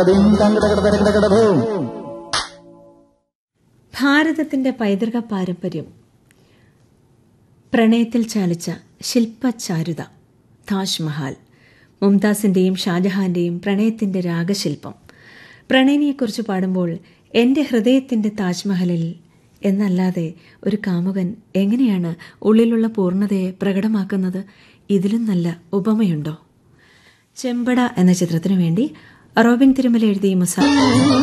ഭാരതത്തിന്റെ പൈതൃക പാരമ്പര്യം പ്രണയത്തിൽ ചാലിച്ച ശില്പചാരുത താജ്മഹൽ മുംതാസിന്റെയും ഷാജഹാന്റെയും പ്രണയത്തിന്റെ രാഗശില്പം പ്രണയിനിയെക്കുറിച്ച് പാടുമ്പോൾ എന്റെ ഹൃദയത്തിന്റെ താജ്മഹലിൽ എന്നല്ലാതെ ഒരു കാമുകൻ എങ്ങനെയാണ് ഉള്ളിലുള്ള പൂർണ്ണതയെ പ്രകടമാക്കുന്നത് ഇതിലും നല്ല ഉപമയുണ്ടോ ചെമ്പട എന്ന ചിത്രത്തിനു വേണ്ടി റോബിൻ തിരുമല എഴുതിയ മുസ